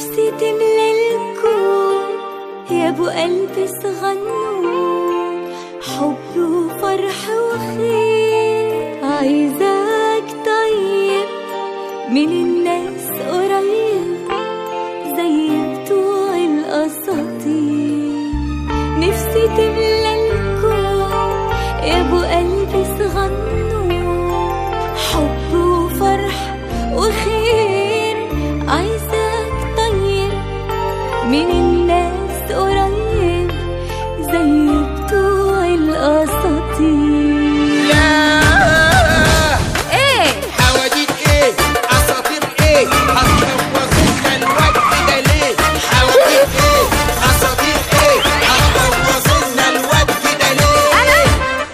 نفسي تملى الكون يا ابو قلبي صغنون حب وفرح وخير عايزاك طيب من الناس قريب زي بتوع الاساطير نفسي تملى الكون يا ابو قلبي صغنون حب وفرح وخير عايزاك طيب من الناس قريب زي بتوع الاساطير لا ايه حواديت ايه اساطير ايه هتجوزونا الوقت ده ليه حواديت ايه اساطير ايه هتجوزونا الوقت ده ليه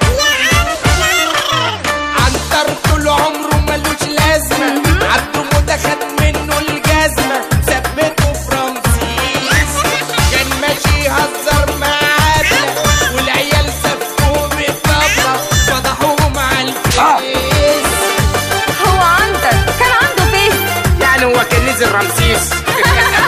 عنتر طول عمره ملوش لازمه عبده موته خد منه الجزمه ثبته في رمسيس كان ماشي يهزر معانا والعيال سفوه بالطبله فضحوهم على الفيس هو عنتر كان عنده فيس يعني هو كان نزل رمسيس